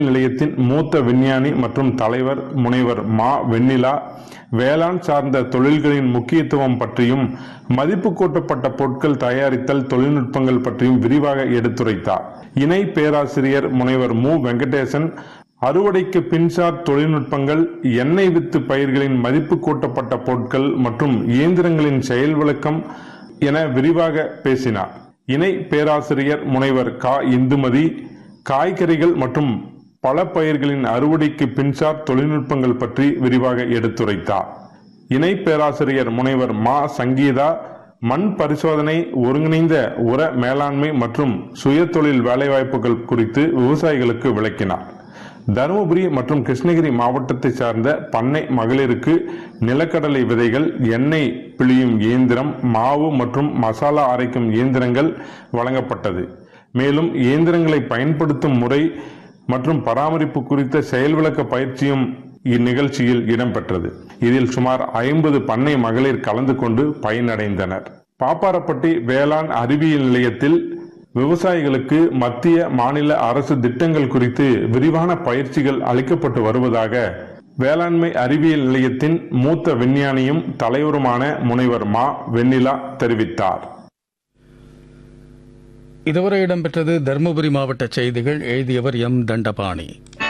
நிலையத்தின் மூத்த விஞ்ஞானி மற்றும் தலைவர் முனைவர் மா வெண்ணிலா வேளாண் சார்ந்த தொழில்களின் முக்கியத்துவம் பற்றியும் மதிப்பு கூட்டப்பட்ட பொருட்கள் தயாரித்தல் தொழில்நுட்பங்கள் பற்றியும் விரிவாக எடுத்துரைத்தார் இணை பேராசிரியர் முனைவர் மு வெங்கடேசன் அறுவடைக்கு பின்சார் தொழில்நுட்பங்கள் எண்ணெய் வித்து பயிர்களின் மதிப்பு கூட்டப்பட்ட பொருட்கள் மற்றும் இயந்திரங்களின் செயல் விளக்கம் என விரிவாக பேசினார் இணை பேராசிரியர் முனைவர் கா இந்துமதி காய்கறிகள் மற்றும் பல பயிர்களின் அறுவடைக்கு பின்சார் தொழில்நுட்பங்கள் பற்றி விரிவாக எடுத்துரைத்தார் இணை பேராசிரியர் முனைவர் மா சங்கீதா மண் பரிசோதனை ஒருங்கிணைந்த உர மேலாண்மை மற்றும் சுயதொழில் வேலைவாய்ப்புகள் குறித்து விவசாயிகளுக்கு விளக்கினார் தருமபுரி மற்றும் கிருஷ்ணகிரி மாவட்டத்தை சார்ந்த பண்ணை மகளிருக்கு நிலக்கடலை விதைகள் எண்ணெய் பிழியும் இயந்திரம் மாவு மற்றும் மசாலா அரைக்கும் இயந்திரங்கள் வழங்கப்பட்டது மேலும் இயந்திரங்களை பயன்படுத்தும் முறை மற்றும் பராமரிப்பு குறித்த செயல் விளக்க பயிற்சியும் இந்நிகழ்ச்சியில் இடம்பெற்றது இதில் சுமார் ஐம்பது பண்ணை மகளிர் கலந்து கொண்டு பயனடைந்தனர் பாப்பாரப்பட்டி வேளாண் அறிவியல் நிலையத்தில் விவசாயிகளுக்கு மத்திய மாநில அரசு திட்டங்கள் குறித்து விரிவான பயிற்சிகள் அளிக்கப்பட்டு வருவதாக வேளாண்மை அறிவியல் நிலையத்தின் மூத்த விஞ்ஞானியும் தலைவருமான முனைவர் மா வெண்ணிலா தெரிவித்தார் இதுவரை இடம்பெற்றது தருமபுரி மாவட்ட செய்திகள் எழுதியவர் எம் தண்டபாணி